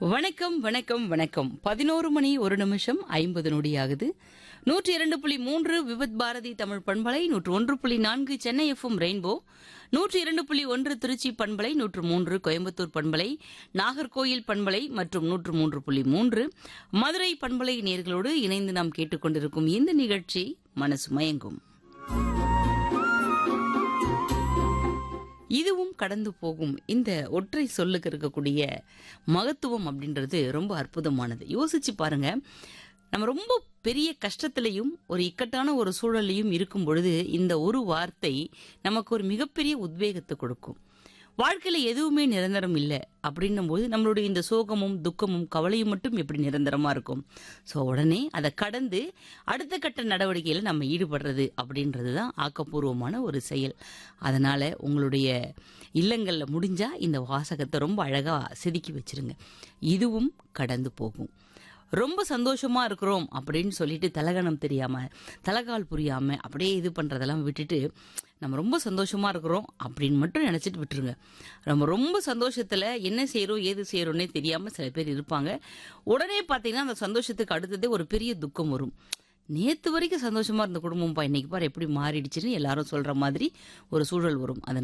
வணக்கம் வணக்கம் வணக்கம் பதினோரு மணி ஒரு நிமிஷம் ஐம்பது நொடி ஆகுது நூற்றி இரண்டு புள்ளி மூன்று விபத் பாரதி தமிழ் பண்பலை நூற்று ஒன்று புள்ளி நான்கு சென்னை எஃப்எம் ரெயின்போ நூற்றி இரண்டு புள்ளி ஒன்று திருச்சி பண்பலை நூற்று மூன்று கோயம்புத்தூர் பண்பலை நாகர்கோயில் பண்பலை மற்றும் நூற்று மூன்று புள்ளி மூன்று மதுரை பண்பலை நேர்களோடு இணைந்து நாம் கேட்டுக்கொண்டிருக்கும் இந்த நிகழ்ச்சி மனசு மயங்கும் இதுவும் கடந்து போகும் இந்த ஒற்றை சொல்லுக்கு இருக்கக்கூடிய மகத்துவம் அப்படின்றது ரொம்ப அற்புதமானது யோசிச்சு பாருங்க நம்ம ரொம்ப பெரிய கஷ்டத்திலையும் ஒரு இக்கட்டான ஒரு சூழலையும் இருக்கும் பொழுது இந்த ஒரு வார்த்தை நமக்கு ஒரு மிகப்பெரிய உத்வேகத்தை கொடுக்கும் வாழ்க்கையில எதுவுமே நிரந்தரம் இல்லை அப்படின்னும் போது நம்மளுடைய இந்த சோகமும் துக்கமும் கவலையும் மட்டும் எப்படி நிரந்தரமா இருக்கும் ஸோ உடனே அதை கடந்து அடுத்த கட்ட நடவடிக்கையில் நம்ம ஈடுபடுறது அப்படின்றது தான் ஆக்கப்பூர்வமான ஒரு செயல் அதனால உங்களுடைய இல்லங்கள்ல முடிஞ்சா இந்த வாசகத்தை ரொம்ப அழகா செதுக்கி வச்சிருங்க இதுவும் கடந்து போகும் ரொம்ப சந்தோஷமா இருக்கிறோம் அப்படின்னு சொல்லிட்டு தலகணம் தெரியாம தலகால் புரியாம அப்படியே இது பண்றதெல்லாம் விட்டுட்டு நம்ம ரொம்ப சந்தோஷமா இருக்கிறோம் அப்படின்னு மட்டும் நினைச்சிட்டு விட்டுருங்க நம்ம ரொம்ப சந்தோஷத்துல என்ன செய்யறோம் ஏது செய்யறோம்னே தெரியாம சில பேர் இருப்பாங்க உடனே பாத்தீங்கன்னா அந்த சந்தோஷத்துக்கு அடுத்ததே ஒரு பெரிய துக்கம் வரும் நேத்து வரைக்கும் சந்தோஷமா இருந்த குடும்பம்ப்பா இன்னைக்கு பாரு எப்படி மாறிடுச்சுன்னு எல்லாரும் சொல்ற மாதிரி ஒரு சூழல் வரும் அதனால